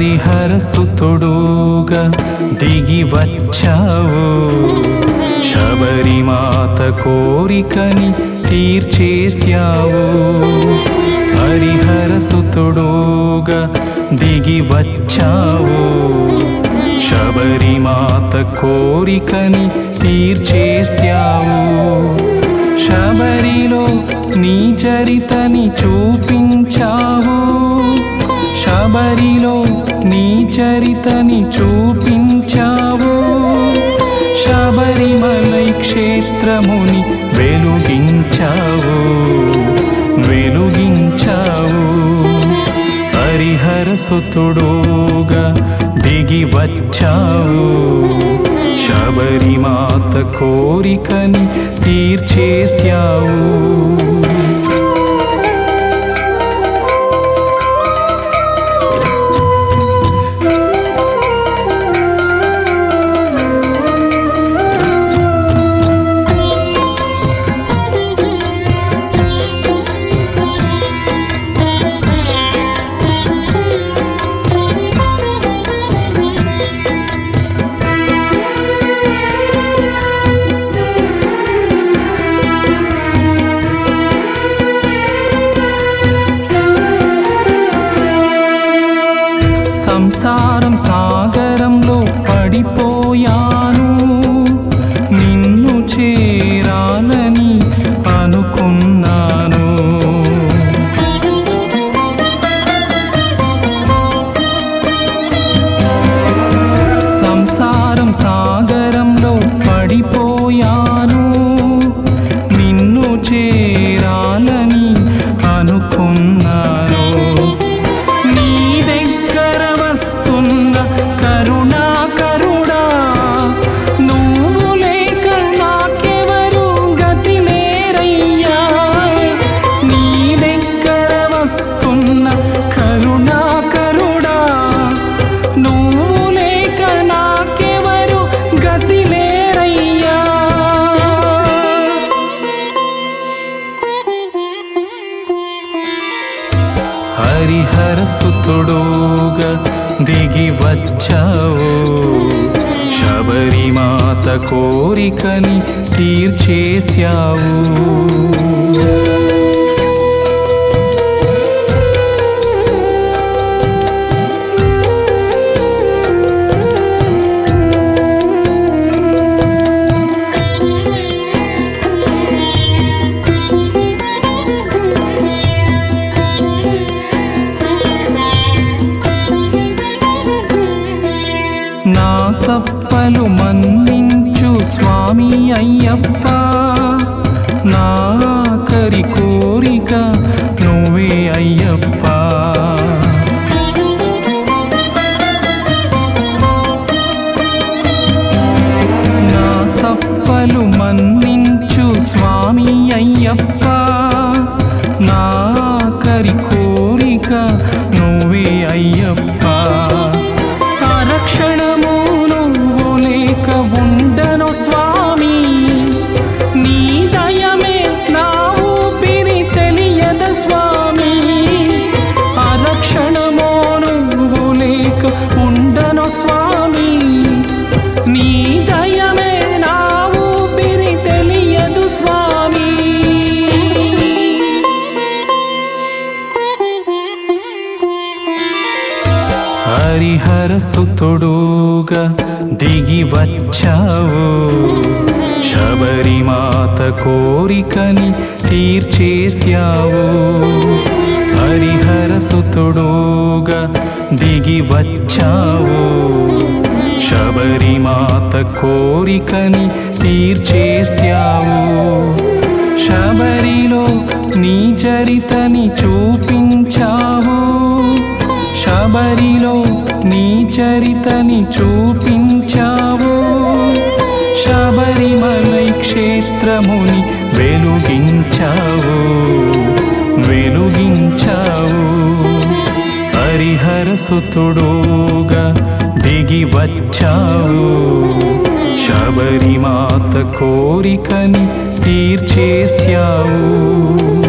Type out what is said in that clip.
హరిహర సుతుడుగా దిగి వచ్చావు శబరిమాత కోరికని తీర్చేశావు హరిహర సుతుడుగా దిగి వచ్చావు శబరిమాత కోరికని తీర్చేశావు శబరిలో నీ చరితని చూపించావు శబరిలో నీ చరితని చూపించావు శబరిమలై క్షేత్రముని వెలుగించావు వెలుగించావు హరిహర సుతుడుగా దిగి వచ్చావు శబరిమాత కోరికని తీర్చేశావు సంసారం సాగరంలో పడిపోయాను నిన్ను చేరాలని అనుకున్నాను సంసారం సాగరంలో పడిపోయాను నిన్ను చేరాలని అనుకున్నాను నీ దగ్గర వస్తున్న కరుణా కరుడా నువ్వు లేక నాకెవరు గతి లేరయ్యా నీ దగ్గర వస్తున్న కరుణా కరుడా నువ్వు లేక నాకెవరు గతి లేరయ్యా హరిహర సుతుడుగా దిగి వచ్చావు శబరిమాత కోరికని తీర్చేశావు నా తప్పలు మన్నించు స్వామి అయ్యప్ప నా కరి కోరిక నువ్వే అయ్యప్ప నా తప్పలు మన్నించు స్వామి అయ్యప్ప నా కరి కోరిక నువ్వే అయ్యప్ప ఆరక్షణము నువ్వు లేక ఉండను స్వామి నీ దయమే నా ఊపిరి తెలియద స్వామి ఆరక్షణము నువ్వు లేక ఉండను స్వామి నీ దయమే నా ఊపిరి తెలియదు స్వామి హరిహర సుతుడుగా దిగి వచ్చావు శబరిమాత కోరికని తీర్చేశావు హరిహర సుతుడుగా దిగి వచ్చావు శబరిమాత కోరికని తీర్చేశావు శబరిలో నీ చరితని చూపించావు శబరిలో నీ చరితని చూపించావు శబరిమలై క్షేత్రముని వెలుగించావు వెలుగించావు హరిహర సుతుడుగా దిగి వచ్చావు శబరిమాత కోరికని తీర్చేశావు